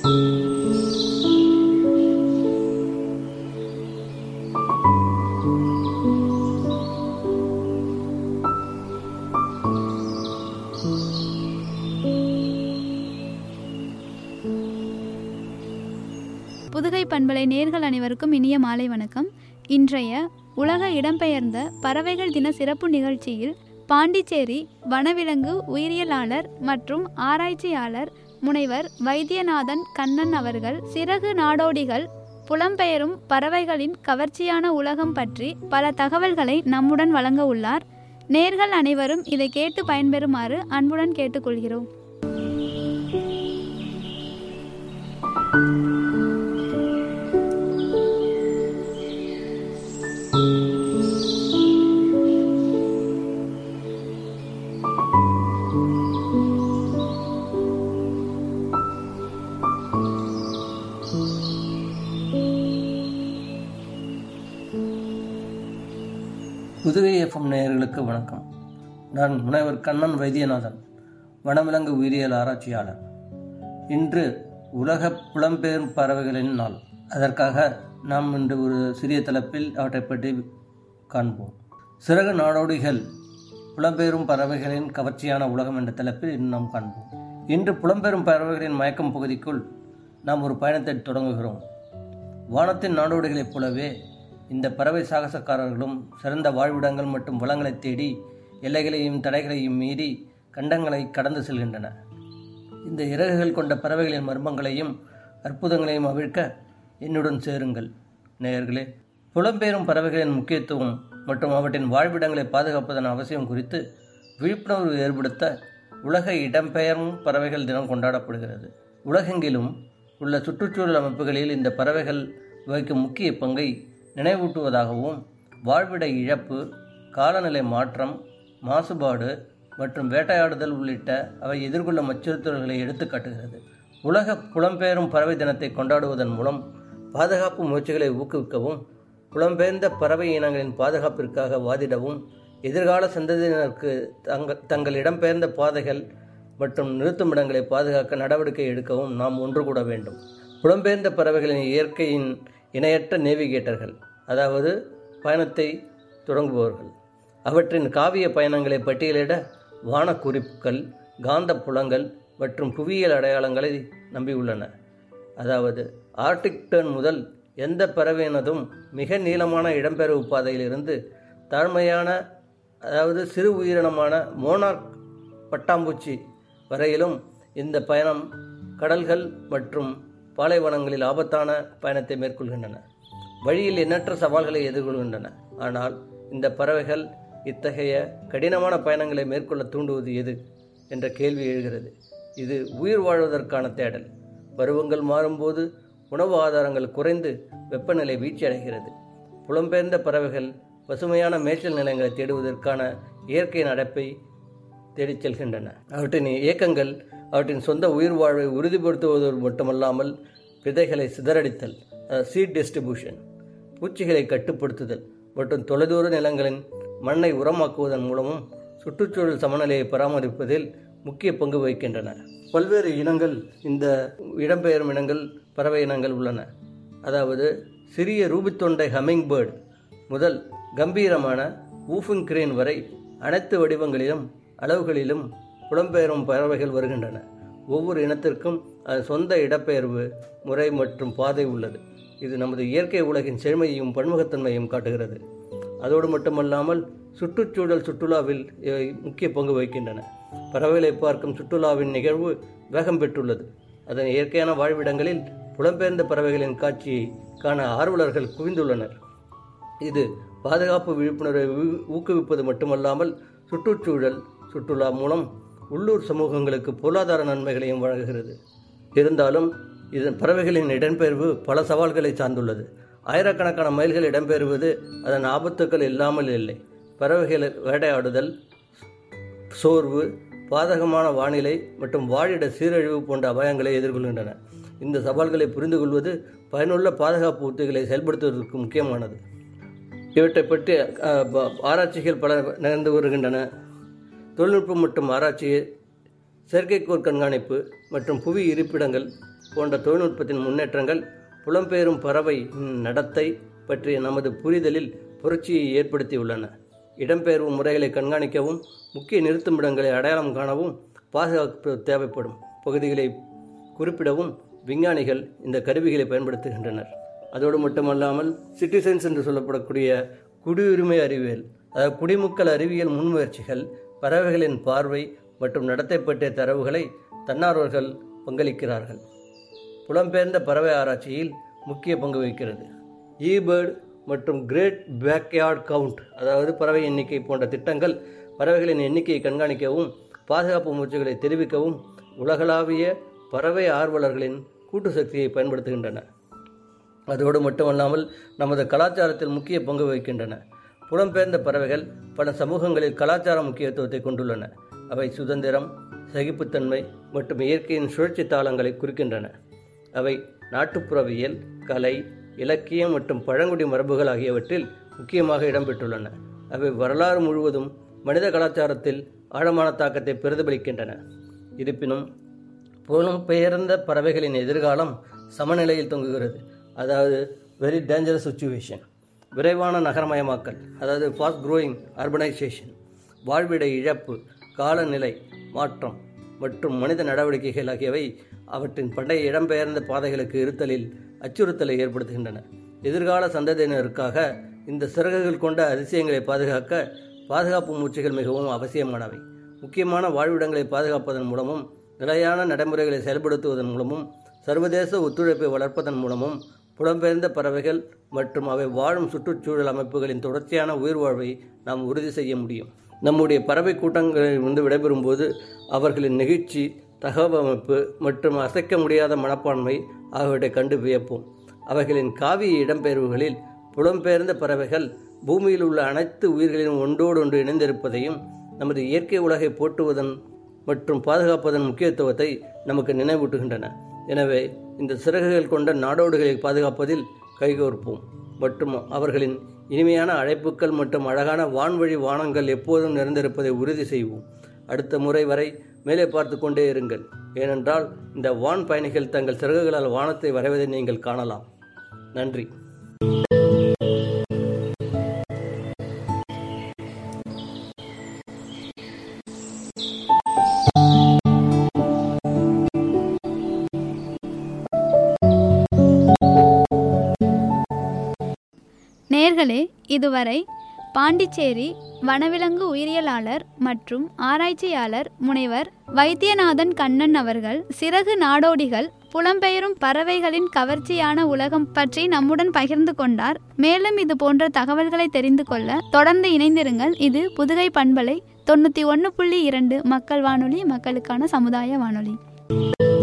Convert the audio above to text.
புதுகை பண்பலை நேர்கள் அனைவருக்கும் இனிய மாலை வணக்கம் இன்றைய உலக இடம்பெயர்ந்த பறவைகள் தின சிறப்பு நிகழ்ச்சியில் பாண்டிச்சேரி வனவிலங்கு உயிரியலாளர் மற்றும் ஆராய்ச்சியாளர் முனைவர் வைத்தியநாதன் கண்ணன் அவர்கள் சிறகு நாடோடிகள் புலம்பெயரும் பறவைகளின் கவர்ச்சியான உலகம் பற்றி பல தகவல்களை நம்முடன் வழங்க உள்ளார் நேர்கள் அனைவரும் இதை கேட்டு பயன்பெறுமாறு அன்புடன் கேட்டுக்கொள்கிறோம் புதுகை எஃப்எம் நேயர்களுக்கு வணக்கம் நான் முனைவர் கண்ணன் வைத்தியநாதன் வனவிலங்கு உயிரியல் ஆராய்ச்சியாளர் இன்று உலக புலம்பெயரும் பறவைகளின் நாள் அதற்காக நாம் இன்று ஒரு சிறிய தலைப்பில் அவற்றை பற்றி காண்போம் சிறகு நாடோடிகள் புலம்பெயரும் பறவைகளின் கவர்ச்சியான உலகம் என்ற தலைப்பில் இன்று நாம் காண்போம் இன்று புலம்பெயரும் பறவைகளின் மயக்கம் பகுதிக்குள் நாம் ஒரு பயணத்தை தொடங்குகிறோம் வானத்தின் நாடோடிகளைப் போலவே இந்த பறவை சாகசக்காரர்களும் சிறந்த வாழ்விடங்கள் மற்றும் வளங்களை தேடி எல்லைகளையும் தடைகளையும் மீறி கண்டங்களை கடந்து செல்கின்றன இந்த இறகுகள் கொண்ட பறவைகளின் மர்மங்களையும் அற்புதங்களையும் அவிழ்க்க என்னுடன் சேருங்கள் நேயர்களே புலம்பெயரும் பறவைகளின் முக்கியத்துவம் மற்றும் அவற்றின் வாழ்விடங்களை பாதுகாப்பதன் அவசியம் குறித்து விழிப்புணர்வு ஏற்படுத்த உலக இடம்பெயரும் பறவைகள் தினம் கொண்டாடப்படுகிறது உலகெங்கிலும் உள்ள சுற்றுச்சூழல் அமைப்புகளில் இந்த பறவைகள் வகிக்கும் முக்கிய பங்கை நினைவூட்டுவதாகவும் வாழ்விட இழப்பு காலநிலை மாற்றம் மாசுபாடு மற்றும் வேட்டையாடுதல் உள்ளிட்ட அவை எதிர்கொள்ளும் அச்சுறுத்தல்களை எடுத்துக்காட்டுகிறது உலக புலம்பெயரும் பறவை தினத்தை கொண்டாடுவதன் மூலம் பாதுகாப்பு முயற்சிகளை ஊக்குவிக்கவும் புலம்பெயர்ந்த பறவை இனங்களின் பாதுகாப்பிற்காக வாதிடவும் எதிர்கால சந்ததியினருக்கு தங்க தங்கள் இடம்பெயர்ந்த பாதைகள் மற்றும் நிறுத்துமிடங்களை பாதுகாக்க நடவடிக்கை எடுக்கவும் நாம் ஒன்று கூட வேண்டும் புலம்பெயர்ந்த பறவைகளின் இயற்கையின் இணையற்ற நேவிகேட்டர்கள் அதாவது பயணத்தை தொடங்குபவர்கள் அவற்றின் காவிய பயணங்களை பட்டியலிட வானக்குறிப்புகள் காந்த புலங்கள் மற்றும் புவியியல் அடையாளங்களை நம்பியுள்ளன அதாவது ஆர்டிக் டர்ன் முதல் எந்த பறவையினதும் மிக நீளமான இடம்பெயர்வு பாதையிலிருந்து தாழ்மையான அதாவது சிறு உயிரினமான மோனார்க் பட்டாம்பூச்சி வரையிலும் இந்த பயணம் கடல்கள் மற்றும் பாலைவனங்களில் ஆபத்தான பயணத்தை மேற்கொள்கின்றன வழியில் எண்ணற்ற சவால்களை எதிர்கொள்கின்றன ஆனால் இந்த பறவைகள் இத்தகைய கடினமான பயணங்களை மேற்கொள்ள தூண்டுவது எது என்ற கேள்வி எழுகிறது இது உயிர் வாழ்வதற்கான தேடல் பருவங்கள் மாறும்போது உணவு ஆதாரங்கள் குறைந்து வெப்பநிலை வீழ்ச்சியடைகிறது புலம்பெயர்ந்த பறவைகள் பசுமையான மேய்ச்சல் நிலங்களை தேடுவதற்கான இயற்கை நடப்பை தேடிச் செல்கின்றன அவற்றின் இயக்கங்கள் அவற்றின் சொந்த உயிர் வாழ்வை உறுதிப்படுத்துவதோடு மட்டுமல்லாமல் விதைகளை சிதறடித்தல் சீட் டிஸ்ட்ரிபியூஷன் பூச்சிகளை கட்டுப்படுத்துதல் மற்றும் தொலைதூர நிலங்களின் மண்ணை உரமாக்குவதன் மூலமும் சுற்றுச்சூழல் சமநிலையை பராமரிப்பதில் முக்கிய பங்கு வகிக்கின்றன பல்வேறு இனங்கள் இந்த இடம்பெயரும் இனங்கள் பறவை இனங்கள் உள்ளன அதாவது சிறிய ரூபித்தொண்டை ஹமிங் பேர்டு முதல் கம்பீரமான ஊஃபிங் கிரேன் வரை அனைத்து வடிவங்களிலும் அளவுகளிலும் புலம்பெயரும் பறவைகள் வருகின்றன ஒவ்வொரு இனத்திற்கும் அது சொந்த இடப்பெயர்வு முறை மற்றும் பாதை உள்ளது இது நமது இயற்கை உலகின் செழுமையையும் பன்முகத்தன்மையும் காட்டுகிறது அதோடு மட்டுமல்லாமல் சுற்றுச்சூழல் சுற்றுலாவில் இவை முக்கிய பங்கு வகிக்கின்றன பறவைகளை பார்க்கும் சுற்றுலாவின் நிகழ்வு வேகம் பெற்றுள்ளது அதன் இயற்கையான வாழ்விடங்களில் புலம்பெயர்ந்த பறவைகளின் காட்சியை காண ஆர்வலர்கள் குவிந்துள்ளனர் இது பாதுகாப்பு விழிப்புணர்வை ஊ- ஊக்குவிப்பது மட்டுமல்லாமல் சுற்றுச்சூழல் சுற்றுலா மூலம் உள்ளூர் சமூகங்களுக்கு பொருளாதார நன்மைகளையும் வழங்குகிறது இருந்தாலும் இதன் பறவைகளின் இடம்பெயர்வு பல சவால்களை சார்ந்துள்ளது ஆயிரக்கணக்கான மைல்கள் இடம்பெயர்வது அதன் ஆபத்துக்கள் இல்லாமல் இல்லை பறவைகளை வேட்டையாடுதல் சோர்வு பாதகமான வானிலை மற்றும் வாழிட சீரழிவு போன்ற அபாயங்களை எதிர்கொள்கின்றன இந்த சவால்களை புரிந்து கொள்வது பயனுள்ள பாதுகாப்பு உத்திகளை செயல்படுத்துவதற்கு முக்கியமானது இவற்றை பற்றி அஹ், ப- ஆராய்ச்சிகள் பல நடந்து வருகின்றன தொழில்நுட்பம் மற்றும் ஆராய்ச்சி செயற்கைக்கோள் கண்காணிப்பு மற்றும் புவி இருப்பிடங்கள் போன்ற தொழில்நுட்பத்தின் முன்னேற்றங்கள் புலம்பெயரும் பறவை நடத்தை பற்றிய நமது புரிதலில் புரட்சியை ஏற்படுத்தியுள்ளன இடம்பெயர்வு முறைகளை கண்காணிக்கவும் முக்கிய நிறுத்துமிடங்களை அடையாளம் காணவும் பாதுகாப்பு தேவைப்படும் பகுதிகளை குறிப்பிடவும் விஞ்ஞானிகள் இந்த கருவிகளை பயன்படுத்துகின்றனர் அதோடு மட்டுமல்லாமல் சிட்டிசன்ஸ் என்று சொல்லப்படக்கூடிய குடியுரிமை அறிவியல் அதாவது குடிமக்கள் அறிவியல் முன்முயற்சிகள் பறவைகளின் பார்வை மற்றும் நடத்தை பற்றிய தரவுகளை தன்னார்வர்கள் பங்களிக்கிறார்கள் புலம்பெயர்ந்த பறவை ஆராய்ச்சியில் முக்கிய பங்கு வகிக்கிறது ஈபேர்டு மற்றும் கிரேட் பேக்யார்ட் கவுண்ட் அதாவது பறவை எண்ணிக்கை போன்ற திட்டங்கள் பறவைகளின் எண்ணிக்கையை கண்காணிக்கவும் பாதுகாப்பு முயற்சிகளை தெரிவிக்கவும் உலகளாவிய பறவை ஆர்வலர்களின் கூட்டு சக்தியை பயன்படுத்துகின்றன அதோடு மட்டுமல்லாமல் நமது கலாச்சாரத்தில் முக்கிய பங்கு வகிக்கின்றன புலம்பெயர்ந்த பறவைகள் பல சமூகங்களில் கலாச்சார முக்கியத்துவத்தை கொண்டுள்ளன அவை சுதந்திரம் சகிப்புத்தன்மை மற்றும் இயற்கையின் சுழற்சி தாளங்களை குறிக்கின்றன அவை நாட்டுப்புறவியல் கலை இலக்கியம் மற்றும் பழங்குடி மரபுகள் ஆகியவற்றில் முக்கியமாக இடம்பெற்றுள்ளன அவை வரலாறு முழுவதும் மனித கலாச்சாரத்தில் ஆழமான தாக்கத்தை பிரதிபலிக்கின்றன இருப்பினும் புலம்பெயர்ந்த பறவைகளின் எதிர்காலம் சமநிலையில் தொங்குகிறது அதாவது வெரி டேஞ்சரஸ் சுச்சுவேஷன் விரைவான நகரமயமாக்கல் அதாவது ஃபாஸ்ட் க்ரோயிங் அர்பனைசேஷன் வாழ்விட இழப்பு காலநிலை மாற்றம் மற்றும் மனித நடவடிக்கைகள் ஆகியவை அவற்றின் பண்டைய இடம்பெயர்ந்த பாதைகளுக்கு இருத்தலில் அச்சுறுத்தலை ஏற்படுத்துகின்றன எதிர்கால சந்ததியினருக்காக இந்த சிறகுகள் கொண்ட அதிசயங்களை பாதுகாக்க பாதுகாப்பு முயற்சிகள் மிகவும் அவசியமானவை முக்கியமான வாழ்விடங்களை பாதுகாப்பதன் மூலமும் நிலையான நடைமுறைகளை செயல்படுத்துவதன் மூலமும் சர்வதேச ஒத்துழைப்பை வளர்ப்பதன் மூலமும் புலம்பெயர்ந்த பறவைகள் மற்றும் அவை வாழும் சுற்றுச்சூழல் அமைப்புகளின் தொடர்ச்சியான உயிர் வாழ்வை நாம் உறுதி செய்ய முடியும் நம்முடைய பறவை கூட்டங்களில் வந்து விடைபெறும்போது அவர்களின் நெகிழ்ச்சி தகவமைப்பு மற்றும் அசைக்க முடியாத மனப்பான்மை ஆகியவற்றை கண்டு வியப்போம் அவைகளின் காவிய இடம்பெயர்வுகளில் புலம்பெயர்ந்த பறவைகள் பூமியில் உள்ள அனைத்து உயிர்களிலும் ஒன்றோடு ஒன்று இணைந்திருப்பதையும் நமது இயற்கை உலகை போற்றுவதன் மற்றும் பாதுகாப்பதன் முக்கியத்துவத்தை நமக்கு நினைவூட்டுகின்றன எனவே இந்த சிறகுகள் கொண்ட நாடோடுகளை பாதுகாப்பதில் கைகோர்ப்போம் மற்றும் அவர்களின் இனிமையான அழைப்புகள் மற்றும் அழகான வான்வழி வானங்கள் எப்போதும் நிறைந்திருப்பதை உறுதி செய்வோம் அடுத்த முறை வரை மேலே பார்த்து கொண்டே இருங்கள் ஏனென்றால் இந்த வான் பயணிகள் தங்கள் சிறகுகளால் வானத்தை வரைவதை நீங்கள் காணலாம் நன்றி நேர்களே இதுவரை பாண்டிச்சேரி வனவிலங்கு உயிரியலாளர் மற்றும் ஆராய்ச்சியாளர் முனைவர் வைத்தியநாதன் கண்ணன் அவர்கள் சிறகு நாடோடிகள் புலம்பெயரும் பறவைகளின் கவர்ச்சியான உலகம் பற்றி நம்முடன் பகிர்ந்து கொண்டார் மேலும் இது போன்ற தகவல்களை தெரிந்து கொள்ள தொடர்ந்து இணைந்திருங்கள் இது புதுகை பண்பலை தொண்ணூற்றி ஒன்று புள்ளி இரண்டு மக்கள் வானொலி மக்களுக்கான சமுதாய வானொலி